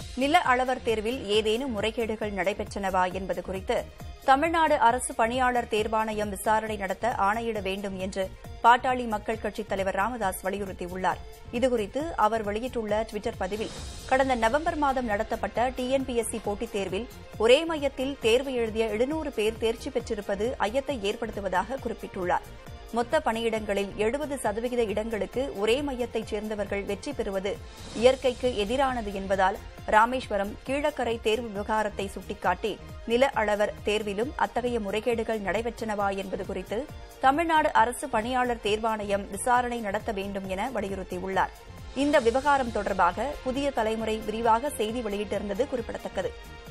நில அளவர் தேர்வில் ஏதேனும் முறைகேடுகள் நடைபெற்றனவா என்பது குறித்து தமிழ்நாடு அரசு பணியாளர் தேர்வாணையம் விசாரணை நடத்த ஆணையிட வேண்டும் என்று பாட்டாளி மக்கள் கட்சித் தலைவர் ராமதாஸ் வலியுறுத்தியுள்ளார் இதுகுறித்து அவர் வெளியிட்டுள்ள டுவிட்டர் பதிவில் கடந்த நவம்பர் மாதம் நடத்தப்பட்ட டிஎன்பிஎஸ்சி போட்டித் தேர்வில் ஒரே மையத்தில் தேர்வு எழுதிய எழுநூறு பேர் தேர்ச்சி பெற்றிருப்பது ஐயத்தை ஏற்படுத்துவதாக குறிப்பிட்டுள்ளார் மொத்த பணியிடங்களில் எழுபது சதவிகித இடங்களுக்கு ஒரே மையத்தைச் சேர்ந்தவர்கள் வெற்றி பெறுவது இயற்கைக்கு எதிரானது என்பதால் ராமேஸ்வரம் கீழக்கரை தேர்வு விவகாரத்தை சுட்டிக்காட்டி நில அளவர் தேர்விலும் அத்தகைய முறைகேடுகள் நடைபெற்றனவா என்பது குறித்து தமிழ்நாடு அரசு பணியாளர் தேர்வாணையம் விசாரணை நடத்த வேண்டும் என வலியுறுத்தியுள்ளார் இந்த விவகாரம் தொடர்பாக புதிய தலைமுறை விரிவாக செய்தி வெளியிட்டிருந்தது குறிப்பிடத்தக்கது